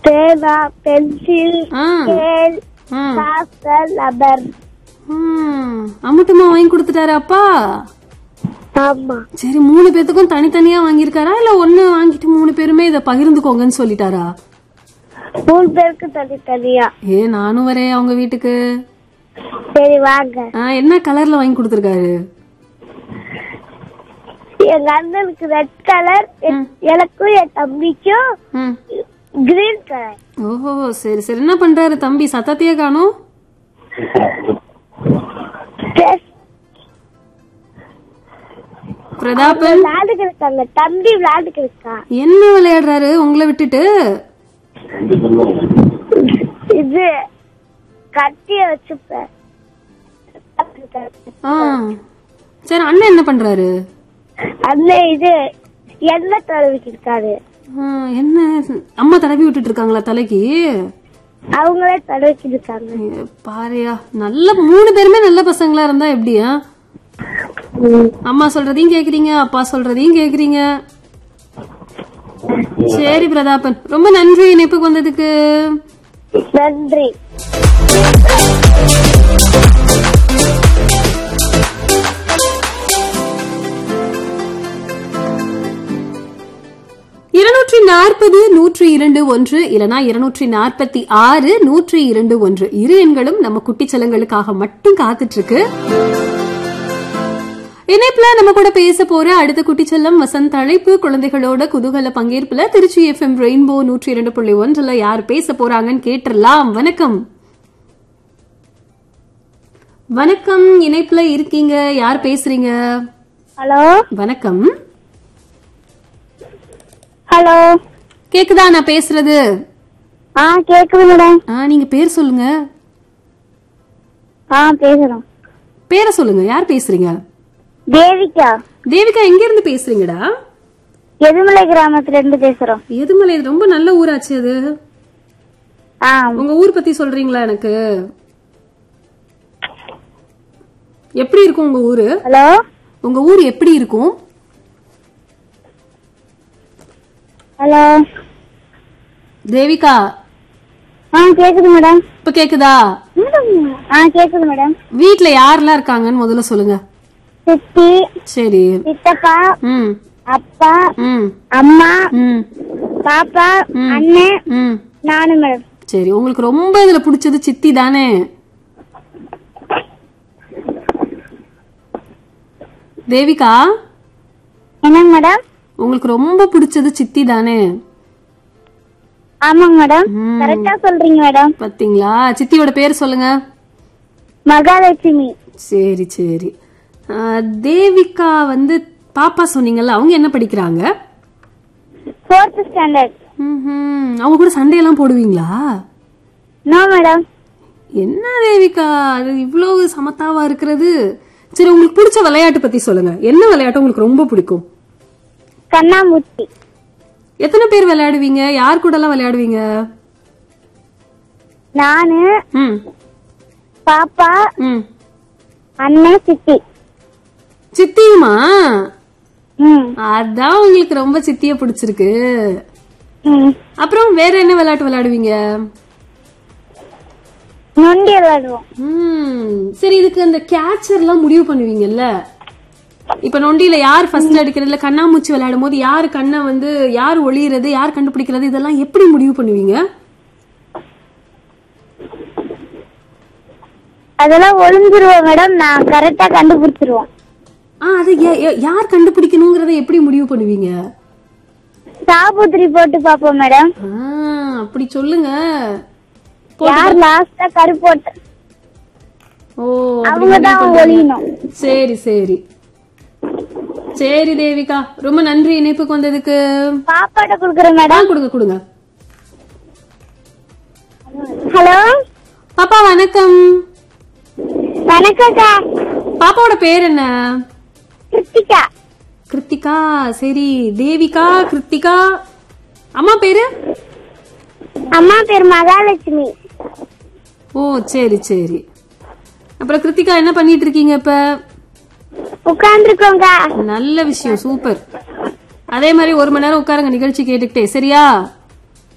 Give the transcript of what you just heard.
பேனா பென்சில் ஆ ஸ்கேல் ஆ. சாஸ்டர் லப்பர் ம். அம்முட்டுமா வாங்கி கொடுத்துட்டாரு அப்பா ஆமா சரி மூணு பேத்துக்கும் தனித்தனியா வாங்கியிருக்காரா இல்ல ஒண்ணு வாங்கிட்டு மூணு பேருமே இத பகிர்ந்துக்கோங்கன்னு சொல்லிட்டாரா மூணு பேருக்கு தனித்தனியா ஏ நானும் வரேன் அவங்க வீட்டுக்கு சரி வாங்க ஆ, என்ன கலர்ல வாங்கி கொடுத்துருக்காரு எங்க அண்ணனுக்கு ரெட் கலர் எனக்கும் என் தம்பிக்கும் ம். கிரீன் கலர் ஓஹோ சரி சரி என்ன பண்றாரு தம்பி சத்தத்தையே காணும் பிரதாபன் விளையாடுக்கு இருக்காங்க தம்பி விளையாடுக்கு இருக்கா என்ன விளையாடுறாரு உங்களை விட்டுட்டு இது கத்திய வச்சுப்பேன் ஆ சரி அண்ணன் என்ன பண்றாரு அண்ணன் இது எண்ணெய் தடவிக்கு இருக்காரு ஆ, என்ன அம்மா தடவி விட்டுட்டு இருக்காங்களா தலைக்கு அவங்களே தடவிக்கு இருக்காங்க ஏ, பாருயா நல்ல மூணு பேருமே நல்ல பசங்களா இருந்தா எப்படியா அம்மா சொல்றதையும் கேக்குறீங்க அப்பா சொல்றதையும் கேக்குறீங்க சரி பிரதாபன் ரொம்ப நன்றி இணைப்புக்கு வந்ததுக்கு நன்றி இருநூற்றி நாற்பது நூற்றி இரண்டு ஒன்று இல்லனா இருநூற்றி நாற்பத்தி ஆறு நூற்றி இரண்டு ஒன்று இரு எண்களும் நம்ம குட்டிச்சலங்களுக்காக மட்டும் காத்துட்டு இருக்கு இணைப்புல நம்ம கூட பேச போற அடுத்த குட்டிச்செல்லம் வசந்த் அழைப்பு குழந்தைகளோட குதூகல பங்கேற்புல திருச்சி எஃப்எம் ரெயின்போ நூற்றி இரண்டு புள்ளி ஒன்றுல யார் பேச போறாங்கன்னு கேட்டுறலாம் வணக்கம் வணக்கம் இணைப்புல இருக்கீங்க யார் பேசுறீங்க ஹலோ வணக்கம் ஹலோ கேக்குதா நான் பேசுறது ஆ கேக்குது மேடம் ஆ நீங்க பேர் சொல்லுங்க ஆ பேசுறோம் பேரை சொல்லுங்க யார் பேசுறீங்க தேவிகா தேவிகா எங்க இருந்து பேசுறீங்கடா எதுமலை கிராமத்துல இருந்து பேசுறோம் எதுமலை இது ரொம்ப நல்ல ஊராச்சு அது ஆ உங்க ஊர் பத்தி சொல்றீங்களா எனக்கு எப்படி இருக்கும் உங்க ஊரு ஹலோ உங்க ஊர் எப்படி இருக்கும் ஹலோ தேவிகா ஆ கேக்குது மேடம் இப்ப கேக்குதா ஆ கேக்குது மேடம் வீட்ல யாரெல்லாம் இருக்காங்கன்னு முதல்ல சொல்லுங்க சித்தி சரி சித்தப்பா ம் அப்பா ம் அம்மா ம் பாப்பா அண்ணன் ம் நானு மேடம் சரி உங்களுக்கு ரொம்ப இதுல பிடிச்சது சித்தி தானே தேவிகா என்னங்க மேடம் உங்களுக்கு ரொம்ப பிடிச்சது சித்தி தானே ஆமாங்க மேடம் ம். கரெக்டா சொல்றீங்க மேடம் பாத்தீங்களா சித்தியோட பேர் சொல்லுங்க மகாலட்சுமி சரி சரி ஆ, தேவிகா வந்து பாப்பா சொன்னீங்கல்ல அவங்க என்ன படிக்கிறாங்க ஃபோர்த் ஸ்டாண்டர்ட் ம்ஹும். அவங்க கூட சண்டையெல்லாம் போடுவீங்களா நோ மேடம் என்ன தேவிகா அது இவ்வளவு சமத்தாவா இருக்கிறது சரி உங்களுக்கு பிடிச்ச விளையாட்டு பத்தி சொல்லுங்க என்ன விளையாட்டு உங்களுக்கு ரொம்ப பிடிக்கும் கண்ணாமூச்சி எத்தனை பேர் விளையாடுவீங்க யார் கூட எல்லாம் விளையாடுவீங்க நானு ம் பாப்பா ம் அண்ணன் சித்தி சித்தியுமா ம் அதான் உங்களுக்கு ரொம்ப சித்திய பிடிச்சிருக்கு ம் அப்புறம் வேற என்ன விளையாட்டு விளையாடுவீங்க நொண்டி விளையாடுவோம் ம் சரி இதுக்கு அந்த கேட்சர் எல்லாம் முடிவு பண்ணுவீங்கல்ல இப்ப நொண்டியில யார் ஃபர்ஸ்ட் அடிக்கிறதுல கண்ணாமூச்சி விளையாடும் போது யார் கண்ணை வந்து யார் ஒளியறது யார் கண்டுபிடிக்கிறது இதெல்லாம் எப்படி முடிவு பண்ணுவீங்க அதெல்லாம் ஒளிஞ்சிருவோம் மேடம் நான் கரெக்டா கண்டுபிடிச்சிருவோம் ஆ அது யா- யா- யார் கண்டுபிடிக்கணுங்கிறத எப்படி முடிவு பண்ணுவீங்க சாபுத்திரி போட்டு பாப்போம் மேடம் ஆ, அப்படி சொல்லுங்க யார் லாஸ்டா கருப்போட்டு ஓ அப்படி அவங்க தான் முடிவு பண்றீங்க. ஒளியணும் சரி சரி சரி தேவிகா ரொம்ப நன்றி இணைப்புக்கு வந்ததுக்கு பாப்பாட்ட குடுக்குறேன் ஆ, மேடம் கொடுங்க கொடுங்க ஹலோ பாப்பா வணக்கம் வணக்கம்க்கா பாப்பாவோட பேர் என்ன கிருத்திகா கிருத்திகா சரி தேவிகா கிருத்திகா அம்மா பேரு அம்மா பேர் மகாலட்சுமி ஓ சரி சரி அப்புறம் கிருத்திகா என்ன பண்ணிட்டு இருக்கீங்க இப்ப உட்காந்துருக்கோங்க நல்ல விஷயம் சூப்பர் அதே மாதிரி ஒரு மணி நேரம் உட்காருங்க நிகழ்ச்சி கேட்டுக்கிட்டே சரியா